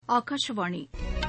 ஆகாஷவாணி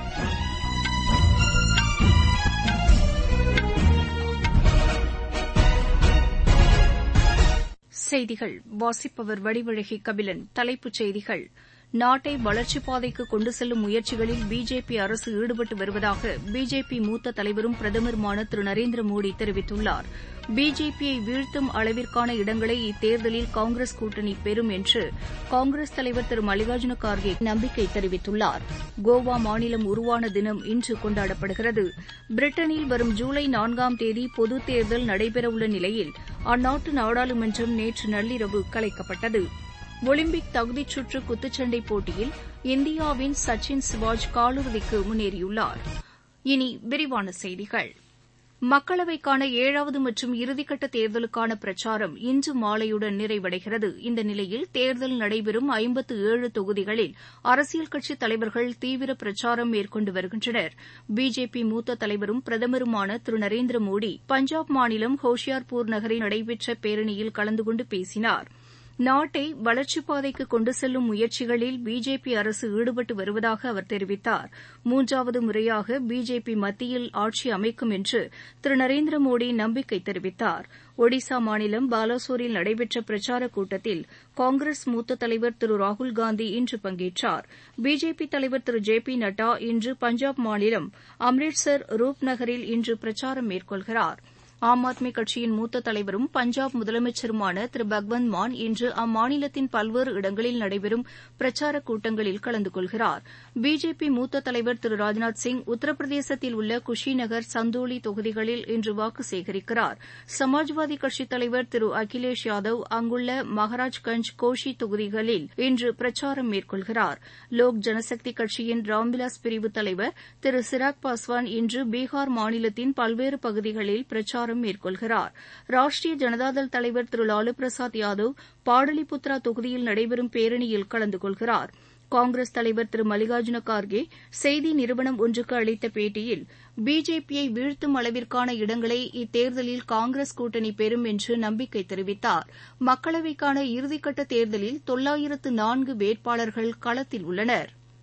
செய்திகள் வாசிப்பவர் வடிவழகி கபிலன் தலைப்புச் செய்திகள் நாட்டை வளர்ச்சிப் பாதைக்கு கொண்டு செல்லும் முயற்சிகளில் பிஜேபி அரசு ஈடுபட்டு வருவதாக பிஜேபி மூத்த தலைவரும் பிரதமருமான திரு நரேந்திர மோடி தெரிவித்துள்ளார் பிஜேபியை வீழ்த்தும் அளவிற்கான இடங்களை இத்தேர்தலில் காங்கிரஸ் கூட்டணி பெறும் என்று காங்கிரஸ் தலைவர் திரு மல்லிகார்ஜுன கார்கே நம்பிக்கை தெரிவித்துள்ளார் கோவா மாநிலம் உருவான தினம் இன்று கொண்டாடப்படுகிறது பிரிட்டனில் வரும் ஜூலை நான்காம் தேதி பொதுத் தேர்தல் நடைபெறவுள்ள நிலையில் அந்நாட்டு நாடாளுமன்றம் நேற்று நள்ளிரவு கலைக்கப்பட்டது ஒலிம்பிக் தகுதிச் சுற்று குத்துச்சண்டை போட்டியில் இந்தியாவின் சச்சின் சிவாஜ் காலிறுதிக்கு முன்னேறியுள்ளார் இனி விரிவான செய்திகள் மக்களவைக்கான ஏழாவது மற்றும் இறுதிக்கட்ட தேர்தலுக்கான பிரச்சாரம் இன்று மாலையுடன் நிறைவடைகிறது இந்த நிலையில் தேர்தல் நடைபெறும் ஐம்பத்து ஏழு தொகுதிகளில் அரசியல் கட்சித் தலைவர்கள் தீவிர பிரச்சாரம் மேற்கொண்டு வருகின்றனர் பிஜேபி மூத்த தலைவரும் பிரதமருமான திரு நரேந்திர மோடி பஞ்சாப் மாநிலம் ஹோஷியார்பூர் நகரில் நடைபெற்ற பேரணியில் கலந்து கொண்டு பேசினார் நாட்டை வளர்ச்சிப் பாதைக்கு கொண்டு செல்லும் முயற்சிகளில் பிஜேபி அரசு ஈடுபட்டு வருவதாக அவர் தெரிவித்தார் மூன்றாவது முறையாக பிஜேபி மத்தியில் ஆட்சி அமைக்கும் என்று திரு நரேந்திர மோடி நம்பிக்கை தெரிவித்தார் ஒடிசா மாநிலம் பாலாசோரில் நடைபெற்ற பிரச்சாரக் கூட்டத்தில் காங்கிரஸ் மூத்த தலைவர் திரு ராகுல்காந்தி இன்று பங்கேற்றார் பிஜேபி தலைவர் திரு ஜே பி நட்டா இன்று பஞ்சாப் மாநிலம் அம்ரிட்சர் ரூப் நகரில் இன்று பிரச்சாரம் மேற்கொள்கிறாா் ஆம் ஆத்மி கட்சியின் மூத்த தலைவரும் பஞ்சாப் முதலமைச்சருமான திரு பக்வந்த் மான் இன்று அம்மாநிலத்தின் பல்வேறு இடங்களில் நடைபெறும் பிரச்சாரக் கூட்டங்களில் கலந்து கொள்கிறார் பிஜேபி மூத்த தலைவர் திரு ராஜ்நாத் சிங் உத்தரப்பிரதேசத்தில் உள்ள குஷிநகர் சந்தோலி தொகுதிகளில் இன்று வாக்கு சேகரிக்கிறார் சமாஜ்வாதி கட்சித் தலைவர் திரு அகிலேஷ் யாதவ் அங்குள்ள மகாராஜ்கஞ்ச் கோஷி தொகுதிகளில் இன்று பிரச்சாரம் மேற்கொள்கிறார் லோக் ஜனசக்தி கட்சியின் ராம்விலாஸ் பிரிவு தலைவர் திரு சிராக் பாஸ்வான் இன்று பீகார் மாநிலத்தின் பல்வேறு பகுதிகளில் பிரச்சாரம் பிரச்சாரம் மேற்கொள்கிறார் ராஷ்டிரிய ஜனதாதள் தலைவர் திரு லாலு பிரசாத் யாதவ் பாடலிபுத்ரா தொகுதியில் நடைபெறும் பேரணியில் கலந்து கொள்கிறார் காங்கிரஸ் தலைவர் திரு மல்லிகார்ஜுன கார்கே செய்தி நிறுவனம் ஒன்றுக்கு அளித்த பேட்டியில் பிஜேபியை வீழ்த்தும் அளவிற்கான இடங்களை இத்தேர்தலில் காங்கிரஸ் கூட்டணி பெறும் என்று நம்பிக்கை தெரிவித்தார் மக்களவைக்கான இறுதிக்கட்ட தேர்தலில் தொள்ளாயிரத்து நான்கு வேட்பாளர்கள் களத்தில் உள்ளனா்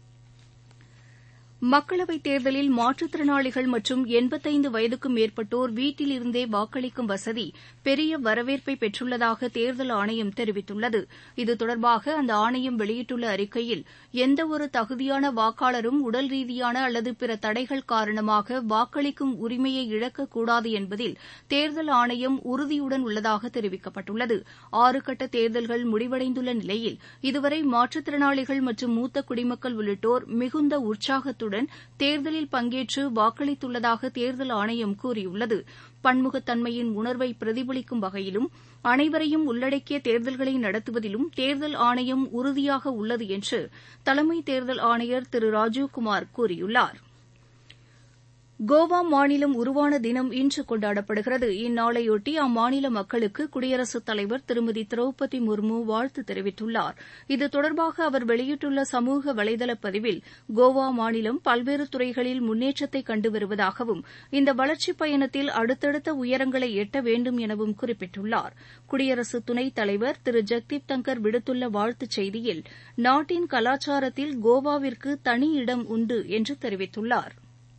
மக்களவைத் தேர்தலில் மாற்றுத்திறனாளிகள் மற்றும் எண்பத்தைந்து வயதுக்கும் மேற்பட்டோர் வீட்டிலிருந்தே வாக்களிக்கும் வசதி பெரிய வரவேற்பை பெற்றுள்ளதாக தேர்தல் ஆணையம் தெரிவித்துள்ளது இது தொடர்பாக அந்த ஆணையம் வெளியிட்டுள்ள அறிக்கையில் எந்தவொரு தகுதியான வாக்காளரும் உடல் ரீதியான அல்லது பிற தடைகள் காரணமாக வாக்களிக்கும் உரிமையை இழக்கக்கூடாது என்பதில் தேர்தல் ஆணையம் உறுதியுடன் உள்ளதாக தெரிவிக்கப்பட்டுள்ளது ஆறு கட்ட தேர்தல்கள் முடிவடைந்துள்ள நிலையில் இதுவரை மாற்றுத்திறனாளிகள் மற்றும் மூத்த குடிமக்கள் உள்ளிட்டோர் மிகுந்த உற்சாகத்துடன் தேர்தலில் பங்கேற்று வாக்களித்துள்ளதாக தேர்தல் ஆணையம் கூறியுள்ளது பன்முகத்தன்மையின் உணர்வை பிரதிபலிக்கும் வகையிலும் அனைவரையும் உள்ளடக்கிய தேர்தல்களை நடத்துவதிலும் தேர்தல் ஆணையம் உறுதியாக உள்ளது என்று தலைமை தேர்தல் ஆணையர் திரு ராஜீவ்குமார் கூறியுள்ளார் கோவா மாநிலம் உருவான தினம் இன்று கொண்டாடப்படுகிறது இந்நாளையொட்டி அம்மாநில மக்களுக்கு குடியரசுத் தலைவர் திருமதி திரௌபதி முர்மு வாழ்த்து தெரிவித்துள்ளார் இது தொடர்பாக அவர் வெளியிட்டுள்ள சமூக வலைதள பதிவில் கோவா மாநிலம் பல்வேறு துறைகளில் முன்னேற்றத்தை கண்டு வருவதாகவும் இந்த வளர்ச்சிப் பயணத்தில் அடுத்தடுத்த உயரங்களை எட்ட வேண்டும் எனவும் குறிப்பிட்டுள்ளார் குடியரசு துணைத் தலைவர் திரு ஜெக்தீப் தங்கர் விடுத்துள்ள வாழ்த்துச் செய்தியில் நாட்டின் கலாச்சாரத்தில் கோவாவிற்கு தனி இடம் உண்டு என்று தெரிவித்துள்ளாா்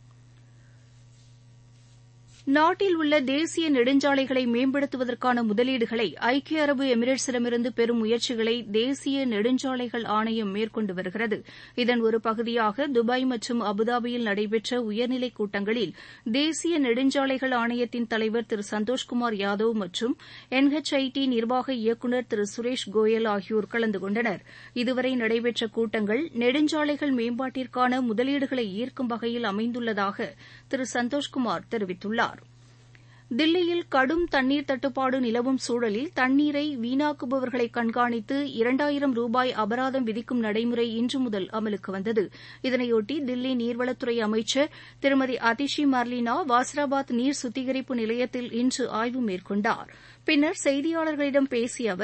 நாட்டில் உள்ள தேசிய நெடுஞ்சாலைகளை மேம்படுத்துவதற்கான முதலீடுகளை ஐக்கிய அரபு எமிரேட்ஸிடமிருந்து பெறும் முயற்சிகளை தேசிய நெடுஞ்சாலைகள் ஆணையம் மேற்கொண்டு வருகிறது இதன் ஒரு பகுதியாக துபாய் மற்றும் அபுதாபியில் நடைபெற்ற உயர்நிலைக் கூட்டங்களில் தேசிய நெடுஞ்சாலைகள் ஆணையத்தின் தலைவர் திரு சந்தோஷ்குமார் யாதவ் மற்றும் என்ஹெச்ஐடி நிர்வாக இயக்குநர் திரு சுரேஷ் கோயல் ஆகியோர் கலந்து கொண்டனர் இதுவரை நடைபெற்ற கூட்டங்கள் நெடுஞ்சாலைகள் மேம்பாட்டிற்கான முதலீடுகளை ஈர்க்கும் வகையில் அமைந்துள்ளதாக திரு சந்தோஷ்குமார் தெரிவித்துள்ளார் தில்லியில் கடும் தண்ணீர் தட்டுப்பாடு நிலவும் சூழலில் தண்ணீரை வீணாக்குபவர்களை கண்காணித்து இரண்டாயிரம் ரூபாய் அபராதம் விதிக்கும் நடைமுறை இன்று முதல் அமலுக்கு வந்தது இதனையொட்டி தில்லி நீர்வளத்துறை அமைச்சர் திருமதி அதிஷி மர்லினா வாஸ்ராபாத் நீர் சுத்திகரிப்பு நிலையத்தில் இன்று ஆய்வு மேற்கொண்டார் பின்னர் செய்தியாளர்களிடம் பேசிய அவர்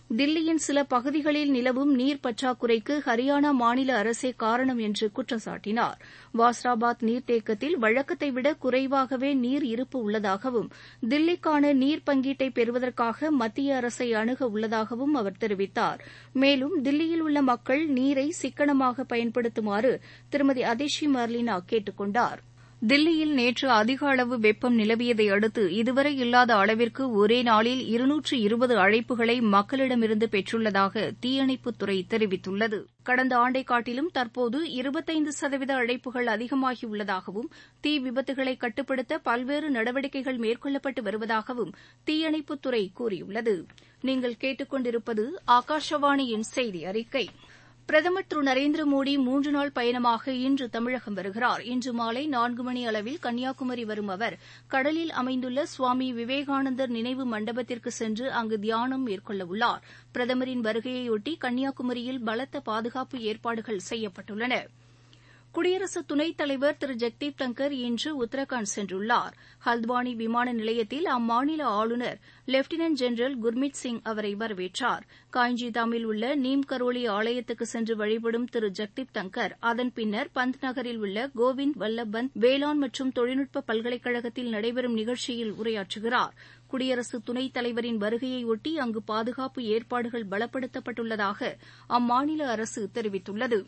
தில்லியின் சில பகுதிகளில் நிலவும் நீர் பற்றாக்குறைக்கு ஹரியானா மாநில அரசே காரணம் என்று குற்றம் சாட்டினார் வாஸ்ராபாத் நீர்த்தேக்கத்தில் வழக்கத்தை விட குறைவாகவே நீர் இருப்பு உள்ளதாகவும் தில்லிக்கான நீர் பங்கீட்டை பெறுவதற்காக மத்திய அரசை அணுக உள்ளதாகவும் அவர் தெரிவித்தார் மேலும் தில்லியில் உள்ள மக்கள் நீரை சிக்கனமாக பயன்படுத்துமாறு திருமதி அதிஷி மர்லினா கேட்டுக் கொண்டார் தில்லியில் நேற்று அதிக அளவு வெப்பம் நிலவியதை அடுத்து இதுவரை இல்லாத அளவிற்கு ஒரே நாளில் இருநூற்று இருபது அழைப்புகளை மக்களிடமிருந்து பெற்றுள்ளதாக தீயணைப்புத்துறை தெரிவித்துள்ளது கடந்த ஆண்டை காட்டிலும் தற்போது இருபத்தைந்து சதவீத அழைப்புகள் அதிகமாகியுள்ளதாகவும் தீ விபத்துகளை கட்டுப்படுத்த பல்வேறு நடவடிக்கைகள் மேற்கொள்ளப்பட்டு வருவதாகவும் தீயணைப்புத்துறை கூறியுள்ளது நீங்கள் கேட்டுக்கொண்டிருப்பது ஆகாஷவாணியின் செய்தி அறிக்கை பிரதமர் திரு நரேந்திர மோடி மூன்று நாள் பயணமாக இன்று தமிழகம் வருகிறார் இன்று மாலை நான்கு மணி அளவில் கன்னியாகுமரி வரும் அவர் கடலில் அமைந்துள்ள சுவாமி விவேகானந்தர் நினைவு மண்டபத்திற்கு சென்று அங்கு தியானம் மேற்கொள்ளவுள்ளார் பிரதமரின் வருகையையொட்டி கன்னியாகுமரியில் பலத்த பாதுகாப்பு ஏற்பாடுகள் செய்யப்பட்டுள்ளன குடியரசு துணைத் தலைவர் திரு ஜெக்தீப் தங்கர் இன்று உத்தரகாண்ட் சென்றுள்ளார் ஹல்த்வானி விமான நிலையத்தில் அம்மாநில ஆளுநர் லெப்டினன்ட் ஜெனரல் குர்மித் சிங் அவரை வரவேற்றார் காய்ஞ்சிதாமில் உள்ள நீம் கரோலி ஆலயத்துக்கு சென்று வழிபடும் திரு ஜெக்தீப் தங்கர் அதன் பின்னர் பந்த் நகரில் உள்ள கோவிந்த் வல்லப் பந்த் வேளாண் மற்றும் தொழில்நுட்ப பல்கலைக்கழகத்தில் நடைபெறும் நிகழ்ச்சியில் உரையாற்றுகிறார் குடியரசு துணைத் தலைவரின் வருகையையொட்டி அங்கு பாதுகாப்பு ஏற்பாடுகள் பலப்படுத்தப்பட்டுள்ளதாக அம்மாநில அரசு தெரிவித்துள்ளது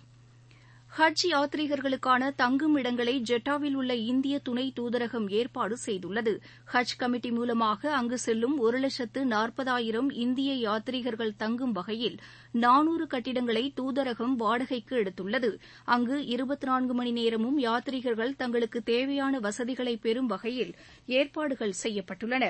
ஹஜ் யாத்ரீகர்களுக்கான தங்கும் இடங்களை ஜெட்டாவில் உள்ள இந்திய துணை தூதரகம் ஏற்பாடு செய்துள்ளது ஹஜ் கமிட்டி மூலமாக அங்கு செல்லும் ஒரு லட்சத்து நாற்பதாயிரம் இந்திய யாத்ரீகர்கள் தங்கும் வகையில் நானூறு கட்டிடங்களை தூதரகம் வாடகைக்கு எடுத்துள்ளது அங்கு இருபத்தி நான்கு மணி நேரமும் யாத்ரீகர்கள் தங்களுக்கு தேவையான வசதிகளை பெறும் வகையில் ஏற்பாடுகள் செய்யப்பட்டுள்ளன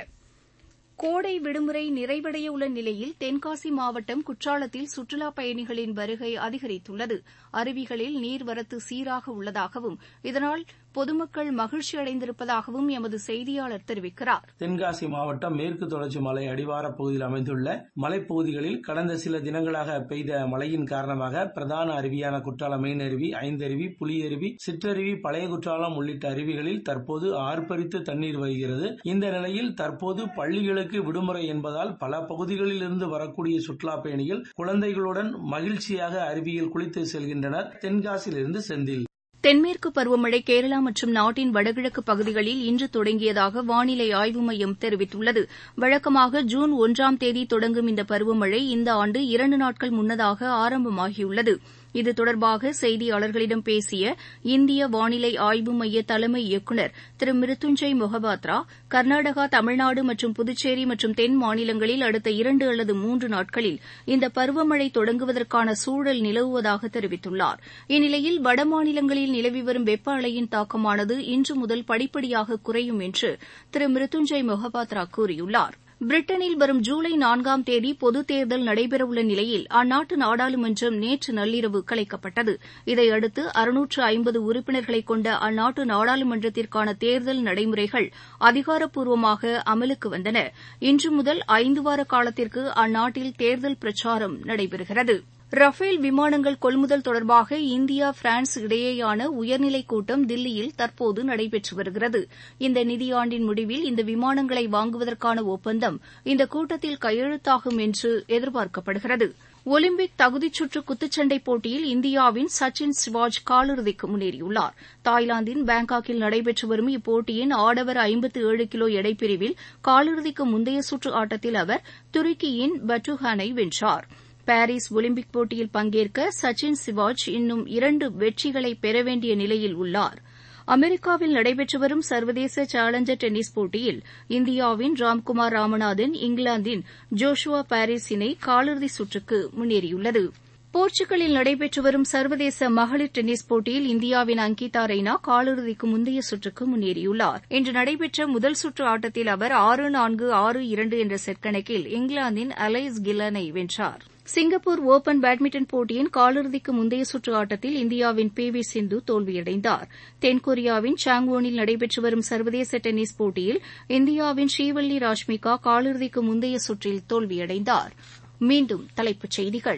கோடை விடுமுறை நிறைவடைய உள்ள நிலையில் தென்காசி மாவட்டம் குற்றாலத்தில் சுற்றுலாப் பயணிகளின் வருகை அதிகரித்துள்ளது அருவிகளில் நீர்வரத்து சீராக உள்ளதாகவும் இதனால் பொதுமக்கள் மகிழ்ச்சி அடைந்திருப்பதாகவும் எமது செய்தியாளர் தெரிவிக்கிறார் தென்காசி மாவட்டம் மேற்கு தொடர்ச்சி மலை அடிவார பகுதியில் அமைந்துள்ள மலைப்பகுதிகளில் கடந்த சில தினங்களாக பெய்த மழையின் காரணமாக பிரதான அருவியான குற்றாலம் மெயின் அருவி ஐந்தருவி புலியருவி சிற்றருவி பழைய குற்றாலம் உள்ளிட்ட அருவிகளில் தற்போது ஆர்ப்பரித்து தண்ணீர் வருகிறது இந்த நிலையில் தற்போது பள்ளிகளுக்கு விடுமுறை என்பதால் பல பகுதிகளில் இருந்து வரக்கூடிய சுற்றுலா பயணிகள் குழந்தைகளுடன் மகிழ்ச்சியாக அருவியில் குளித்து செல்கின்றனர் தென்காசியிலிருந்து செந்தில் தென்மேற்கு பருவமழை கேரளா மற்றும் நாட்டின் வடகிழக்கு பகுதிகளில் இன்று தொடங்கியதாக வானிலை ஆய்வு மையம் தெரிவித்துள்ளது வழக்கமாக ஜூன் ஒன்றாம் தேதி தொடங்கும் இந்த பருவமழை இந்த ஆண்டு இரண்டு நாட்கள் முன்னதாக ஆரம்பமாகியுள்ளது இது தொடர்பாக செய்தியாளர்களிடம் பேசிய இந்திய வானிலை ஆய்வு மைய தலைமை இயக்குநர் திரு மிருத்துஞ்சய் மொஹபாத்ரா கர்நாடகா தமிழ்நாடு மற்றும் புதுச்சேரி மற்றும் தென் மாநிலங்களில் அடுத்த இரண்டு அல்லது மூன்று நாட்களில் இந்த பருவமழை தொடங்குவதற்கான சூழல் நிலவுவதாக தெரிவித்துள்ளார் இந்நிலையில் வட மாநிலங்களில் நிலவி வரும் வெப்ப அலையின் தாக்கமானது இன்று முதல் படிப்படியாக குறையும் என்று திரு மிருத்துஞ்சய் மொஹபாத்ரா கூறியுள்ளார் பிரிட்டனில் வரும் ஜூலை நான்காம் தேதி பொதுத் தேர்தல் நடைபெறவுள்ள நிலையில் அந்நாட்டு நாடாளுமன்றம் நேற்று நள்ளிரவு கலைக்கப்பட்டது இதையடுத்து அறுநூற்று ஐம்பது உறுப்பினர்களை கொண்ட அந்நாட்டு நாடாளுமன்றத்திற்கான தேர்தல் நடைமுறைகள் அதிகாரப்பூர்வமாக அமலுக்கு வந்தன இன்று முதல் ஐந்து வார காலத்திற்கு அந்நாட்டில் தேர்தல் பிரச்சாரம் நடைபெறுகிறது ரஃபேல் விமானங்கள் கொள்முதல் தொடர்பாக இந்தியா பிரான்ஸ் இடையேயான உயர்நிலைக் கூட்டம் தில்லியில் தற்போது நடைபெற்று வருகிறது இந்த நிதியாண்டின் முடிவில் இந்த விமானங்களை வாங்குவதற்கான ஒப்பந்தம் இந்த கூட்டத்தில் கையெழுத்தாகும் என்று எதிர்பார்க்கப்படுகிறது ஒலிம்பிக் தகுதிச்சுற்று குத்துச்சண்டை போட்டியில் இந்தியாவின் சச்சின் சிவாஜ் காலிறுதிக்கு முன்னேறியுள்ளார் தாய்லாந்தின் பாங்காக்கில் நடைபெற்று வரும் இப்போட்டியின் ஆடவர் ஐம்பத்து ஏழு கிலோ எடைப்பிரிவில் காலிறுதிக்கு முந்தைய சுற்று ஆட்டத்தில் அவர் துருக்கியின் பட்டுஹானை வென்றார் பாரிஸ் ஒலிம்பிக் போட்டியில் பங்கேற்க சச்சின் சிவாஜ் இன்னும் இரண்டு வெற்றிகளை பெற வேண்டிய நிலையில் உள்ளார் அமெரிக்காவில் நடைபெற்று வரும் சர்வதேச சேலஞ்சர் டென்னிஸ் போட்டியில் இந்தியாவின் ராம்குமார் ராமநாதன் இங்கிலாந்தின் ஜோஷுவா பாரிஸ் இணை காலிறுதி சுற்றுக்கு முன்னேறியுள்ளது போர்ச்சுகலில் நடைபெற்று வரும் சர்வதேச மகளிர் டென்னிஸ் போட்டியில் இந்தியாவின் அங்கிதா ரெய்னா காலிறுதிக்கு முந்தைய சுற்றுக்கு முன்னேறியுள்ளார் இன்று நடைபெற்ற முதல் சுற்று ஆட்டத்தில் அவர் ஆறு நான்கு ஆறு இரண்டு என்ற செட் கணக்கில் இங்கிலாந்தின் அலைஸ் கில்லனை வென்றார் சிங்கப்பூர் ஒபன் பேட்மிண்டன் போட்டியின் காலிறுதிக்கு முந்தைய சுற்று ஆட்டத்தில் இந்தியாவின் பி வி சிந்து தோல்வியடைந்தார் தென்கொரியாவின் சாங்வோனில் நடைபெற்று வரும் சர்வதேச டென்னிஸ் போட்டியில் இந்தியாவின் ஸ்ரீவல்லி ராஷ்மிகா காலிறுதிக்கு முந்தைய சுற்றில் தோல்வியடைந்தார் மீண்டும் தலைப்புச் செய்திகள்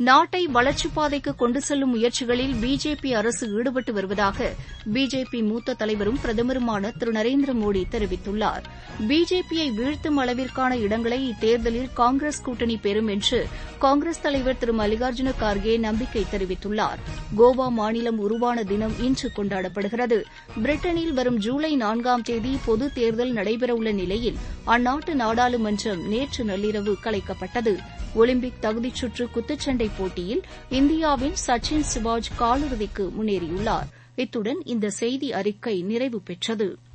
நாட்டை வளர்ச்சிப் பாதைக்கு கொண்டு செல்லும் முயற்சிகளில் பிஜேபி அரசு ஈடுபட்டு வருவதாக பிஜேபி மூத்த தலைவரும் பிரதமருமான திரு நரேந்திர மோடி தெரிவித்துள்ளார் பிஜேபியை வீழ்த்தும் அளவிற்கான இடங்களை இத்தேர்தலில் காங்கிரஸ் கூட்டணி பெறும் என்று காங்கிரஸ் தலைவர் திரு மல்லிகார்ஜுன கார்கே நம்பிக்கை தெரிவித்துள்ளார் கோவா மாநிலம் உருவான தினம் இன்று கொண்டாடப்படுகிறது பிரிட்டனில் வரும் ஜூலை நான்காம் தேதி பொது தேர்தல் நடைபெறவுள்ள நிலையில் அந்நாட்டு நாடாளுமன்றம் நேற்று நள்ளிரவு கலைக்கப்பட்டது ஒலிம்பிக் தகுதிச் சுற்று குத்துச்சண்டை போட்டியில் இந்தியாவின் சச்சின் சிவாஜ் காலிறுதிக்கு முன்னேறியுள்ளார் இத்துடன் இந்த செய்தி அறிக்கை நிறைவு பெற்றது